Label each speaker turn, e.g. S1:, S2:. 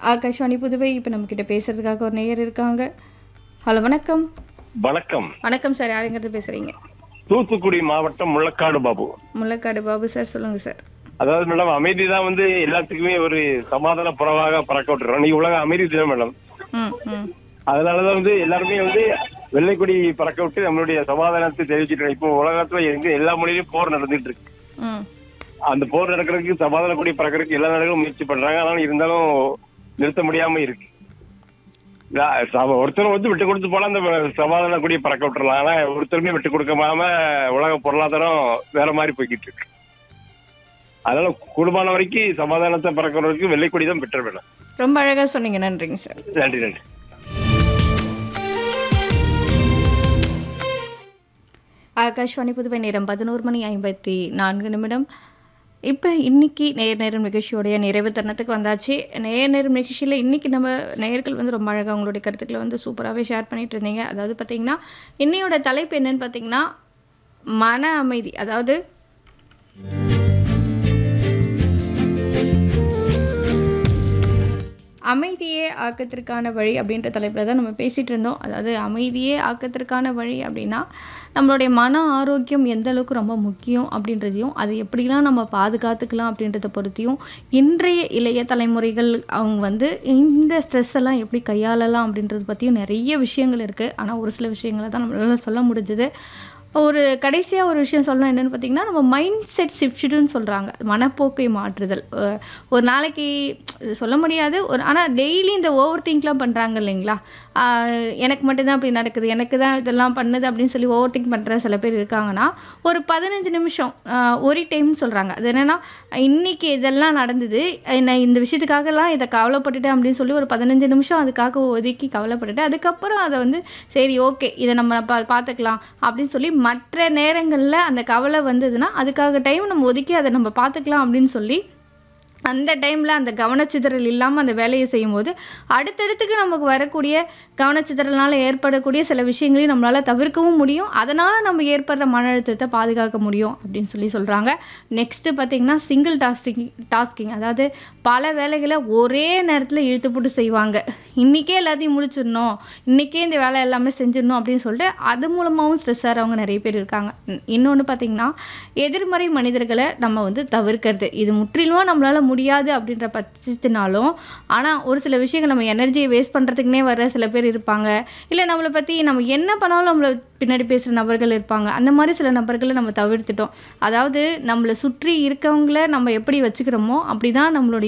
S1: ஆகாஷ்வாணி புதுவை இப்போ நம்மக்கிட்ட பேசுறதுக்காக ஒரு நேயர் இருக்காங்க ஹலோ வணக்கம்
S2: வணக்கம்
S1: வணக்கம் சார் யாருங்கிறது பேசுறீங்க
S2: தூத்துக்குடி மாவட்டம் முள்ளக்காடு பாபு
S1: முள்ளக்காடு பாபு சார் சொல்லுங்க சார்
S2: அதாவது மேடம் அமைதி தான் வந்து எல்லாத்துக்குமே ஒரு சமாதான புறவாக பறக்க விட்டுறோம் நீ உலக அமைதி தினம் மேடம்
S1: ம் ம்
S2: அதனாலதான் வந்து எல்லாருமே வந்து வெள்ளைக்கொடி பறக்க விட்டு நம்மளுடைய சமாதானத்தை தெரிவிச்சிட்டு இப்போ உலகத்துல எங்க எல்லா மொழியிலும் போர் நடந்துட்டு இருக்கு
S1: ம்
S2: அந்த போர் நடக்கிறதுக்கு சமாதான கொடி பறக்கிறதுக்கு எல்லா நாடுகளும் முயற்சி பண்றாங்க ஆனாலும் இருந்தாலும் நிறுத்த முடியாம இருக்கு நான் சம- ஒருத்தர் வந்து விட்டு கொடுத்து போனா அந்த சமாதான கொடியை பறக்க விட்டுறலாம் ஆனா ஒருத்தருமே விட்டு கொடுக்காம உலக பொருளாதாரம் வேற மாதிரி போய்கிட்டு இருக்கு அதனால குடும்பமான வரைக்கும் சமாதானத்தை பறக்கிறதுக்கு வெள்ளைக்கொடி தான் பெற்ற வேணும்
S1: ரொம்ப அழகாக சொன்னீங்க நன்றிங்க சார்
S2: நன்றி நன்றி
S1: ஆகாஷ்வாணி புதுவை நேரம் பதினோரு மணி ஐம்பத்தி நான்கு நிமிடம் இப்போ இன்னைக்கு நேர் நேரம் நிகழ்ச்சியோடைய நிறைவு தருணத்துக்கு வந்தாச்சு நேர் நேரம் நிகழ்ச்சியில் இன்னைக்கு நம்ம நேயர்கள் வந்து ரொம்ப அழகாக உங்களுடைய கருத்துக்களை வந்து சூப்பராகவே ஷேர் பண்ணிட்டு இருந்தீங்க அதாவது பார்த்தீங்கன்னா இன்னையோட தலைப்பு என்னன்னு பார்த்தீங்கன்னா மன அமைதி அதாவது அமைதியே ஆக்கத்திற்கான வழி அப்படின்ற தலைப்பில் தான் நம்ம பேசிகிட்டு இருந்தோம் அதாவது அமைதியே ஆக்கத்திற்கான வழி அப்படின்னா நம்மளுடைய மன ஆரோக்கியம் எந்த அளவுக்கு ரொம்ப முக்கியம் அப்படின்றதையும் அது எப்படிலாம் நம்ம பாதுகாத்துக்கலாம் அப்படின்றத பொறுத்தையும் இன்றைய இளைய தலைமுறைகள் அவங்க வந்து இந்த ஸ்ட்ரெஸ் எல்லாம் எப்படி கையாளலாம் அப்படின்றத பற்றியும் நிறைய விஷயங்கள் இருக்குது ஆனால் ஒரு சில விஷயங்களை தான் நம்மளால சொல்ல முடிஞ்சது ஒரு கடைசியாக ஒரு விஷயம் சொல்லணும் என்னென்னு பார்த்தீங்கன்னா நம்ம மைண்ட் செட் ஷிஃப்ட்னு சொல்கிறாங்க மனப்போக்கை மாற்றுதல் அஹ் ஒரு நாளைக்கு இது சொல்ல முடியாது ஒரு ஆனால் டெய்லி இந்த ஓவர் திங்க்லாம் பண்ணுறாங்க இல்லைங்களா ஆஹ் எனக்கு மட்டும்தான் அப்படி நடக்குது எனக்கு தான் இதெல்லாம் பண்ணுது அப்படின்னு சொல்லி ஓவர் திங்க் பண்ணுற சில பேர் இருக்காங்கன்னா ஒரு பதினஞ்சு நிமிஷம் ஆஹ் ஒரு டைம்னு சொல்கிறாங்க அது என்னென்னா இன்றைக்கி இதெல்லாம் நடந்தது நான் இந்த விஷயத்துக்காகலாம் இதை கவலைப்பட்டுட்டேன் அப்படின்னு சொல்லி ஒரு பதினஞ்சு நிமிஷம் அதுக்காக ஒதுக்கி கவலைப்பட்டுட்டு அதுக்கப்புறம் அதை வந்து சரி ஓகே இதை நம்ம பா பார்த்துக்கலாம் அப்படின்னு சொல்லி மற்ற நேரங்களில் அந்த கவலை வந்ததுன்னா அதுக்காக டைம் நம்ம ஒதுக்கி அதை நம்ம பார்த்துக்கலாம் அப்படின்னு சொல்லி அந்த டைமில் அந்த கவனச்சிதறல் இல்லாமல் அந்த வேலையை செய்யும்போது அடுத்தடுத்துக்கு நமக்கு வரக்கூடிய கவனச்சிதறல்னால ஏற்படக்கூடிய சில விஷயங்களையும் நம்மளால் தவிர்க்கவும் முடியும் அதனால் நம்ம ஏற்படுற மன அழுத்தத்தை பாதுகாக்க முடியும் அப்படின்னு சொல்லி சொல்கிறாங்க நெக்ஸ்ட்டு பார்த்திங்கன்னா சிங்கிள் டாஸ்கிங் டாஸ்கிங் அதாவது பல வேலைகளை ஒரே நேரத்தில் இழுத்து போட்டு செய்வாங்க இன்றைக்கே எல்லாத்தையும் முடிச்சிடணும் இன்றைக்கே இந்த வேலை எல்லாமே செஞ்சிடணும் அப்படின்னு சொல்லிட்டு அது மூலமாகவும் ஸ்ட்ரெஸ் ஆகிறவங்க நிறைய பேர் இருக்காங்க இன்னொன்று பார்த்திங்கன்னா எதிர்மறை மனிதர்களை நம்ம வந்து தவிர்க்கிறது இது முற்றிலுமாக நம்மளால் முடியாது அப்படின்ற பட்சத்தினாலும் ஆனால் ஒரு சில விஷயங்கள் நம்ம எனர்ஜியை வேஸ்ட் பண்ணுறதுக்குனே வர சில பேர் இருப்பாங்க இல்லை நம்மளை பற்றி நம்ம என்ன பண்ணாலும் நம்மளை பின்னாடி பேசுகிற நபர்கள் இருப்பாங்க அந்த மாதிரி சில நபர்களை நம்ம தவிர்த்துட்டோம் அதாவது நம்மளை சுற்றி இருக்கவங்கள நம்ம எப்படி வச்சுக்கிறோமோ அப்படி தான் நம்மளுடைய